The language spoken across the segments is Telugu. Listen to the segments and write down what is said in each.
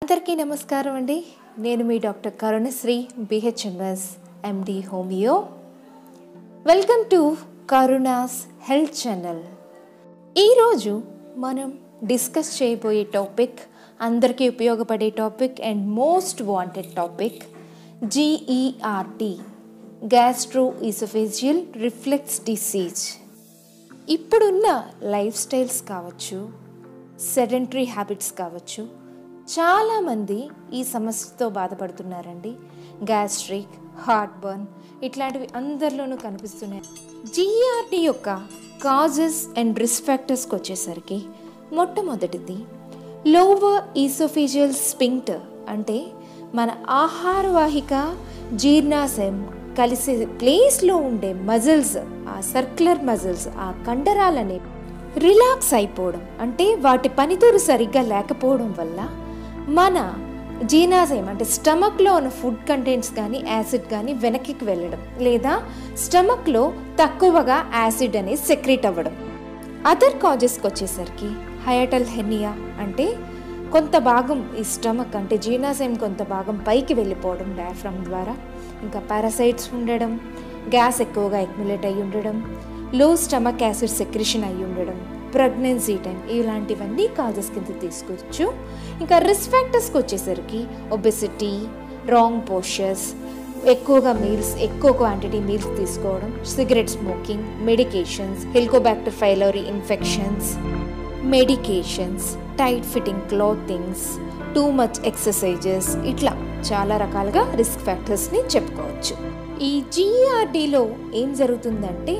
అందరికీ నమస్కారం అండి నేను మీ doctor Karunasri BHMS MD homeo welcome to Karuna's health channel ఈరోజు మనం డిస్కస్ చేయబోయే టాపిక్ అందరికీ ఉపయోగపడే topic and most wanted topic GERD gastro oesophageal reflux disease ఇప్పుడున్న లైఫ్ స్టైల్స్ కావచ్చు సెడెంటరీ హ్యాబిట్స్ కావచ్చు చాలామంది ఈ సమస్యతో బాధపడుతున్నారండి గ్యాస్ట్రిక్ హార్ట్ బర్న్ ఇట్లాంటివి అందరిలోనూ కనిపిస్తున్నాయి జీఆర్టీ యొక్క కాజెస్ అండ్ రిస్క్ ఫ్యాక్టర్స్కి వచ్చేసరికి మొట్టమొదటిది లోవర్ ఈసోఫిజియల్ స్పింక్టర్ అంటే మన ఆహారవాహిక జీర్ణాశయం కలిసే ప్లేస్లో ఉండే మజిల్స్ ఆ సర్క్యులర్ మజిల్స్ ఆ కండరాలనే రిలాక్స్ అయిపోవడం అంటే వాటి పనితీరు సరిగ్గా లేకపోవడం వల్ల మన జీర్ణాశయం అంటే స్టమక్లో ఉన్న ఫుడ్ కంటెంట్స్ కానీ యాసిడ్ కానీ వెనక్కి వెళ్ళడం లేదా స్టమక్లో తక్కువగా యాసిడ్ అనేది సెక్రెట్ అవ్వడం అదర్ కాజెస్కి వచ్చేసరికి హయటల్ హెనియా అంటే కొంత భాగం ఈ స్టమక్ అంటే జీర్ణాశయం కొంత భాగం పైకి వెళ్ళిపోవడం డయాఫ్రమ్ ద్వారా ఇంకా పారాసైట్స్ ఉండడం గ్యాస్ ఎక్కువగా ఎక్యుములేట్ అయి ఉండడం లో స్టమక్ యాసిడ్ సెక్రిషన్ అయి ఉండడం ప్రెగ్నెన్సీ టైం ఇలాంటివన్నీ కాజెస్ కింద తీసుకోవచ్చు ఇంకా రిస్క్ ఫ్యాక్టర్స్కి వచ్చేసరికి ఒబెసిటీ రాంగ్ పోస్చర్స్ ఎక్కువగా మీల్స్ ఎక్కువ క్వాంటిటీ మీల్స్ తీసుకోవడం cigarette smoking medications Helicobacter pylori infections medications tight fitting clothings too much exercises ఇట్లా చాలా రకాలుగా రిస్క్ ఫ్యాక్టర్స్ని చెప్పుకోవచ్చు ఈ జీఆర్డీలో ఏం జరుగుతుందంటే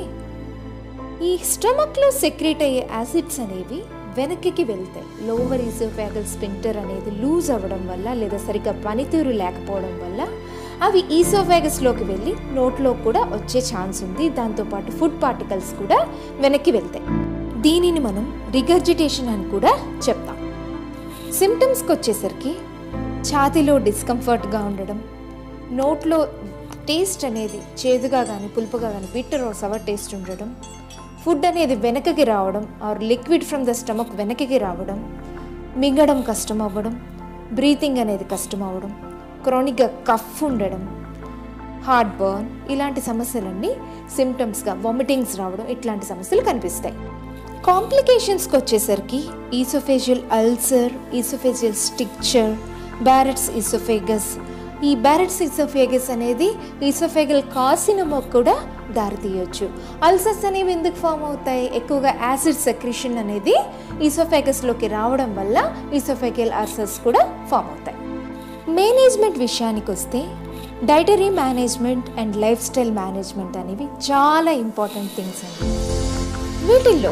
ఈ స్టమక్లో సెక్రేట్ అయ్యే యాసిడ్స్ అనేవి వెనక్కి వెళ్తాయి లోవర్ ఈసోఫాగల్ స్పింక్టర్ అనేది లూజ్ అవ్వడం వల్ల లేదా సరిగ్గా పనితీరు లేకపోవడం వల్ల అవి ఈసోఫాగస్లోకి వెళ్ళి నోట్లో కూడా వచ్చే ఛాన్స్ ఉంది దాంతోపాటు ఫుడ్ పార్టికల్స్ కూడా వెనక్కి వెళ్తాయి దీనిని మనం రిగర్జిటేషన్ అని కూడా చెప్తాం సిమ్టమ్స్కి వచ్చేసరికి ఛాతీలో డిస్కంఫర్ట్గా ఉండడం నోట్లో టేస్ట్ అనేది చేదుగా కానీ పులుపుగా కానీ బిట్టర్ ఆర్ సవర్ టేస్ట్ ఉండడం ఫుడ్ అనేది వెనకకి రావడం or liquid from the stomach వెనకకి రావడం మింగడం కష్టం అవ్వడం బ్రీతింగ్ అనేది కష్టం అవ్వడం క్రానిక్గా కఫ్ ఉండడం హార్ట్ బర్న్ ఇలాంటి సమస్యలన్నీ సిమ్టమ్స్గా వామిటింగ్స్ రావడం ఇట్లాంటి సమస్యలు కనిపిస్తాయి కాంప్లికేషన్స్కి వచ్చేసరికి oesophageal ulcer oesophageal stricture Barrett's oesophagus ఈ బ్యారెట్స్ ఈసోఫేగస్ అనేది ఈసోఫేగల్ కార్సినమో కూడా దారితీయొచ్చు అల్సర్స్ అనేవి ఎందుకు ఫామ్ అవుతాయి ఎక్కువగా యాసిడ్ సెక్రిషన్ అనేది ఈసోఫేగస్లోకి రావడం వల్ల ఈసోఫేగల్ అల్సర్స్ కూడా ఫామ్ అవుతాయి మేనేజ్మెంట్ విషయానికి వస్తే dietary management and life style management అనేవి చాలా ఇంపార్టెంట్ థింగ్స్ అండి వీటిల్లో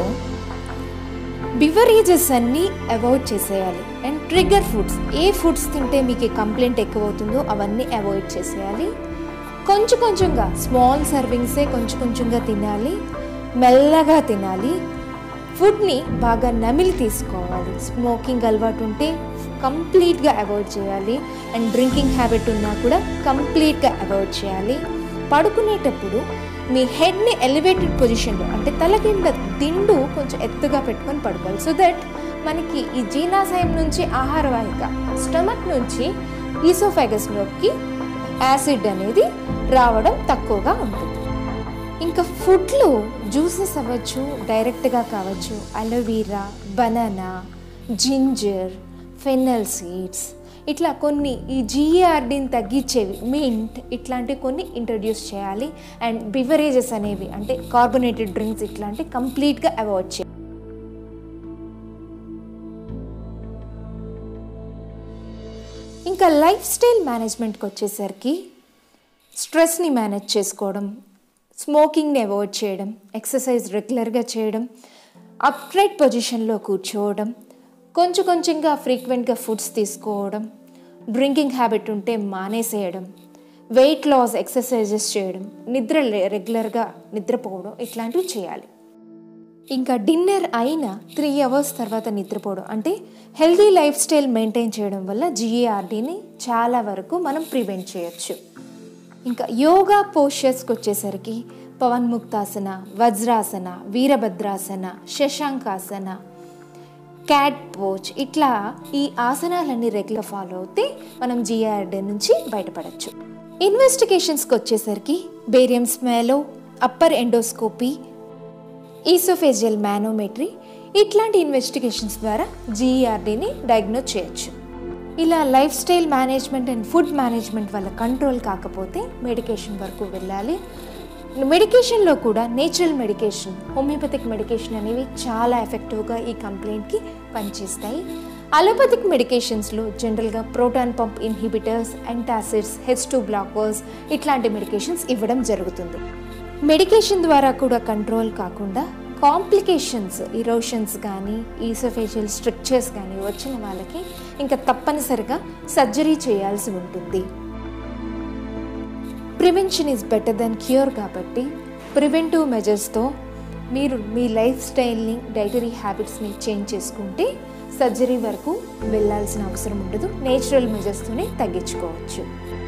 బివరేజెస్ అన్నీ అవాయిడ్ చేసేయాలి అండ్ ట్రిగ్గర్ ఫుడ్స్ ఏ ఫుడ్స్ తింటే మీకు కంప్లైంట్ ఎక్కువ అవుతుందో అవన్నీ అవాయిడ్ చేసేయాలి కొంచెం కొంచెంగా స్మాల్ సర్వింగ్సే కొంచెం కొంచెంగా తినాలి మెల్లగా తినాలి ఫుడ్ని బాగా నమిలి తీసుకోవాలి స్మోకింగ్ అలవాటు ఉంటే కంప్లీట్గా అవాయిడ్ చేయాలి అండ్ డ్రింకింగ్ హ్యాబిట్ ఉన్నా కూడా కంప్లీట్గా అవాయిడ్ చేయాలి పడుకునేటప్పుడు మీ హెడ్ని ఎలివేటెడ్ పొజిషన్లో అంటే తల కింద దిండు కొంచెం ఎత్తుగా పెట్టుకొని పడుకోవాలి సో దట్ మనకి ఈ జీర్ణాశయం నుంచి ఆహార వాహిక స్టమక్ నుంచి ఈసోఫాగస్లోకి యాసిడ్ అనేది రావడం తక్కువగా ఉంటుంది ఇంకా ఫుడ్లో జ్యూసెస్ అవ్వచ్చు డైరెక్ట్గా కావచ్చు aloe vera banana ginger fennel seeds ఇట్లా కొన్ని ఈ జిఆర్డీని తగ్గించేవి మింట్ ఇట్లాంటి కొన్ని ఇంట్రడ్యూస్ చేయాలి అండ్ బివరేజెస్ అనేవి అంటే కార్బొనేటెడ్ డ్రింక్స్ ఇట్లాంటి కంప్లీట్గా అవాయిడ్ చేయాలి ఇంకా లైఫ్ స్టైల్ మేనేజ్మెంట్కి వచ్చేసరికి స్ట్రెస్ని మేనేజ్ చేసుకోవడం స్మోకింగ్ని అవాయిడ్ చేయడం ఎక్సర్సైజ్ రెగ్యులర్గా చేయడం అప్రైట్ పొజిషన్లో కూర్చోవడం కొంచెం కొంచెంగా ఫ్రీక్వెంట్గా ఫుడ్స్ తీసుకోవడం డ్రింకింగ్ హ్యాబిట్ ఉంటే మానేసేయడం వెయిట్ లాస్ ఎక్సర్సైజెస్ చేయడం నిద్ర రెగ్యులర్గా నిద్రపోవడం ఇట్లాంటివి చేయాలి ఇంకా డిన్నర్ అయిన త్రీ అవర్స్ తర్వాత నిద్రపోవడం అంటే హెల్దీ లైఫ్ స్టైల్ మెయింటైన్ చేయడం వల్ల జిఏఆర్డీని చాలా వరకు మనం ప్రివెంట్ చేయొచ్చు ఇంకా యోగా పోస్చర్స్కి వచ్చేసరికి పవన్ముక్తాసన వజ్రాసన వీరభద్రాసన శశాంకాసన క్యాట్ పోచ్ ఇట్లా ఈ ఆసనాలన్నీ రెగ్యులర్ ఫాలో అవుతే మనం జిఆర్డే నుంచి బయటపడచ్చు ఇన్వెస్టిగేషన్స్కి వచ్చేసరికి barium swallow upper endoscopy oesophageal manometry ఇట్లాంటి ఇన్వెస్టిగేషన్స్ ద్వారా జీఈఆర్డీని డయాగ్నోజ్ చేయొచ్చు ఇలా life style management and food management వల్ల కంట్రోల్ కాకపోతే మెడికేషన్ వరకు వెళ్ళాలి మెడికేషన్లో కూడా నేచురల్ మెడికేషన్ హోమియోపతిక్ మెడికేషన్ అనేవి చాలా ఎఫెక్టివ్గా ఈ కంప్లైంట్కి పనిచేస్తాయి అలోపతిక్ మెడికేషన్స్లో జనరల్గా proton pump inhibitors antacids H two blockers ఇట్లాంటి మెడికేషన్స్ ఇవ్వడం జరుగుతుంది మెడికేషన్ ద్వారా కూడా కంట్రోల్ కాకుండా కాంప్లికేషన్స్ ఇరోషన్స్ కానీ ఈసోఫేషియల్ స్ట్రక్చర్స్ కానీ వచ్చిన వాళ్ళకి ఇంకా తప్పనిసరిగా సర్జరీ చేయాల్సి ఉంటుంది prevention is better then cure కాబట్టి ప్రివెంటివ్ మెజర్స్తో మీరు మీ లైఫ్ స్టైల్ని డైటరీ హ్యాబిట్స్ని చేంజ్ చేసుకుంటే సర్జరీ వరకు వెళ్ళాల్సిన అవసరం ఉండదు నేచురల్ మెజర్స్తోనే తగ్గించుకోవచ్చు